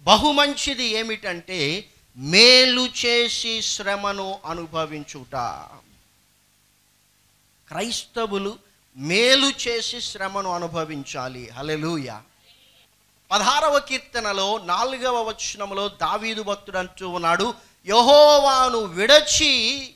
బహు మంచిది ఏమిటంటే మేలు చేసి శ్రమను అనుభవించుట క్రైస్తవులు మేలు చేసి శ్రమను అనుభవించాలి హలెలూయ పదహారవ కీర్తనలో నాలుగవ వచనంలో దావీదు భక్తుడు అంటూ ఉన్నాడు యహోవాను విడచి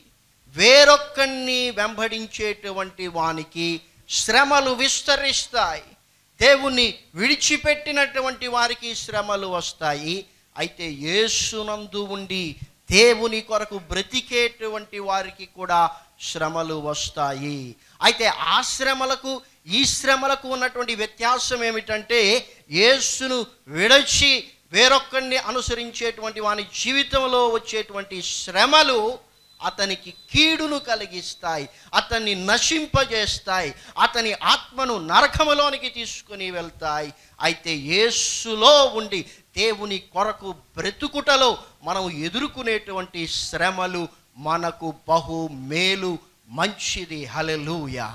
వేరొక్కడిని వెంబడించేటువంటి వానికి శ్రమలు విస్తరిస్తాయి దేవుణ్ణి విడిచిపెట్టినటువంటి వారికి శ్రమలు వస్తాయి అయితే యేసునందు ఉండి దేవుని కొరకు బ్రతికేటువంటి వారికి కూడా శ్రమలు వస్తాయి అయితే ఆ శ్రమలకు ఈ శ్రమలకు ఉన్నటువంటి వ్యత్యాసం ఏమిటంటే యేసును విడచి వేరొక్కడిని అనుసరించేటువంటి వాని జీవితంలో వచ్చేటువంటి శ్రమలు అతనికి కీడును కలిగిస్తాయి అతన్ని నశింపజేస్తాయి అతని ఆత్మను నరకములోనికి తీసుకుని వెళ్తాయి అయితే యేసులో ఉండి దేవుని కొరకు బ్రతుకుటలో మనం ఎదుర్కొనేటువంటి శ్రమలు మనకు బహు మేలు మంచిది హలెలూయా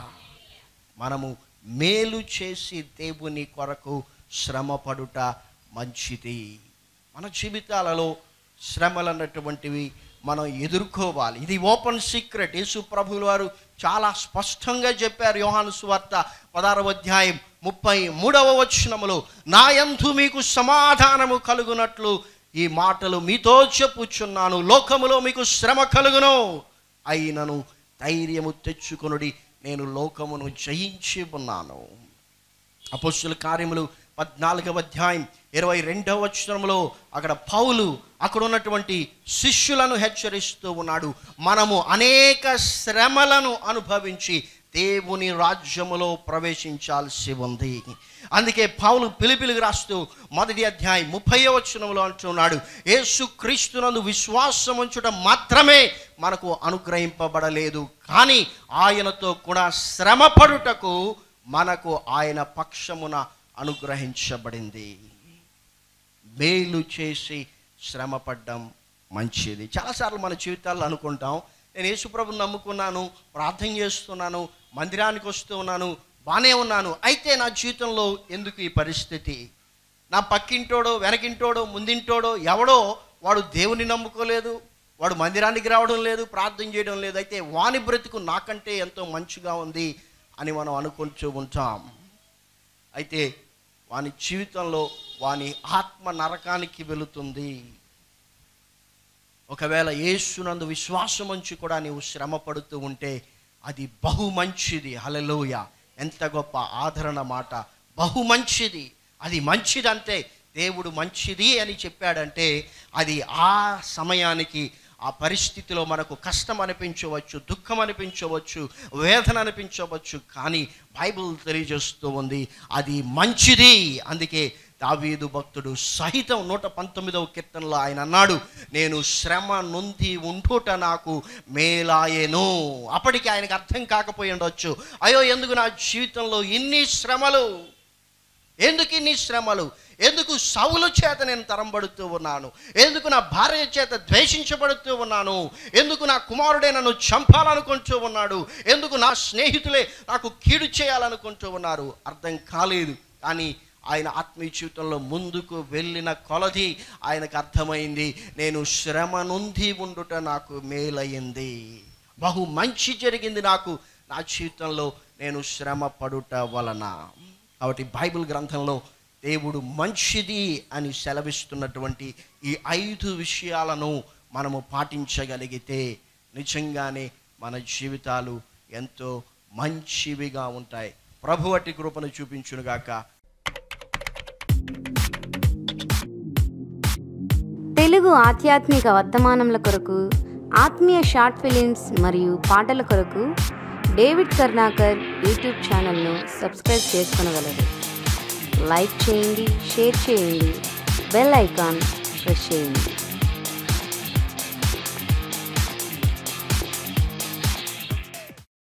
మనము మేలు చేసి దేవుని కొరకు శ్రమపడుట మంచిది మన జీవితాలలో శ్రమలు అన్నటువంటివి మనం ఎదుర్కోవాలి ఇది ఓపెన్ సీక్రెట్ యేసు ప్రభువుల వారు చాలా స్పష్టంగా చెప్పారు యోహాను సువార్త పదారవ అధ్యాయం ముప్పై మూడవ వచనములో నా యందు మీకు సమాధానము కలుగునట్లు ఈ మాటలు మీతో చెప్పుచున్నాను లోకములో మీకు శ్రమ కలుగును అయినను ధైర్యము తెచ్చుకొనుడి నేను లోకమును జయించి ఉన్నాను అపోస్తుల కార్యములు పద్నాలుగవ అధ్యాయం ఇరవై రెండవ వచనంలో అక్కడ పౌలు అక్కడ ఉన్నటువంటి శిష్యులను హెచ్చరిస్తూ ఉన్నాడు మనము అనేక శ్రమలను అనుభవించి దేవుని రాజ్యములో ప్రవేశించాల్సి ఉంది అందుకే పౌలు పిలిపిలికి రాస్తూ మొదటి అధ్యాయం ముప్పై వచనంలో అంటున్నాడు యేసు క్రీస్తునందు విశ్వాసం ఉంచుట మాత్రమే మనకు అనుగ్రహింపబడలేదు కానీ ఆయనతో కూడా శ్రమపడుటకు మనకు ఆయన పక్షమున అనుగ్రహించబడింది మేలు చేసి శ్రమపడ్డం మంచిది చాలాసార్లు మన జీవితాల్లో అనుకుంటాం నేను యేసుప్రభుని నమ్ముకున్నాను ప్రార్థన చేస్తున్నాను మందిరానికి వస్తూ ఉన్నాను బాగానే ఉన్నాను అయితే నా జీవితంలో ఎందుకు ఈ పరిస్థితి నా పక్కింటోడో వెనకింటోడో ముందింటోడో ఎవడో వాడు దేవుని నమ్ముకోలేదు వాడు మందిరానికి రావడం లేదు ప్రార్థన చేయడం లేదు అయితే వాని బ్రతుకు నాకంటే ఎంతో మంచిగా ఉంది అని మనం అనుకుంటూ ఉంటాం అయితే వాని జీవితంలో వాని ఆత్మ నరకానికి వెళుతుంది ఒకవేళ యేసునందు విశ్వాసం ఉంచి కూడా నీవు శ్రమ పడుతూ ఉంటే అది బహు మంచిది హలలోయ ఎంత గొప్ప ఆదరణ మాట బహు మంచిది అది మంచిదంటే దేవుడు మంచిది అని చెప్పాడంటే అది ఆ సమయానికి ఆ పరిస్థితిలో మనకు కష్టం అనిపించవచ్చు దుఃఖం అనిపించవచ్చు వేదన అనిపించవచ్చు కానీ బైబిల్ తెలియజేస్తూ ఉంది అది మంచిది అందుకే దావీదు భక్తుడు సహితం నూట పంతొమ్మిదవ కీర్తనలో ఆయన అన్నాడు నేను శ్రమ నొంది ఉండుట నాకు మేలాయెను అప్పటికి ఆయనకు అర్థం కాకపోయి ఉండొచ్చు అయ్యో ఎందుకు నా జీవితంలో ఇన్ని శ్రమలు ఎందుకు ఇన్ని శ్రమలు ఎందుకు సౌలు చేత నేను తరంబడుతూ ఉన్నాను ఎందుకు నా భార్య చేత ద్వేషించబడుతూ ఉన్నాను ఎందుకు నా కుమారుడే నన్ను చంపాలనుకుంటూ ఉన్నాడు ఎందుకు నా స్నేహితులే నాకు కీడు చేయాలనుకుంటూ ఉన్నారు అర్థం కాలేదు కానీ ఆయన ఆత్మీయ జీవితంలో ముందుకు వెళ్ళిన కొలది ఆయనకు అర్థమైంది నేను శ్రమ నుండి ఉండుట నాకు మేలయ్యింది బహు మంచి జరిగింది నాకు నా జీవితంలో నేను శ్రమ పడుట వలన కాబట్టి బైబిల్ గ్రంథంలో దేవుడు మంచిది అని సెలవిస్తున్నటువంటి ఈ ఐదు విషయాలను మనము పాటించగలిగితే నిజంగానే మన జీవితాలు ఎంతో మంచివిగా ఉంటాయి ప్రభు అట్టి కృపను చూపించునుగాక తెలుగు ఆధ్యాత్మిక వర్తమానముల కొరకు ఆత్మీయ షార్ట్ ఫిలిమ్స్ మరియు పాటల కొరకు డేవిడ్ కర్ణాకర్ యూట్యూబ్ ఛానల్ను సబ్స్క్రైబ్ చేసుకొనగలరు లైక్ చేయండి షేర్ చేయండి బెల్ ఐకాన్ ప్రెస్ చేయండి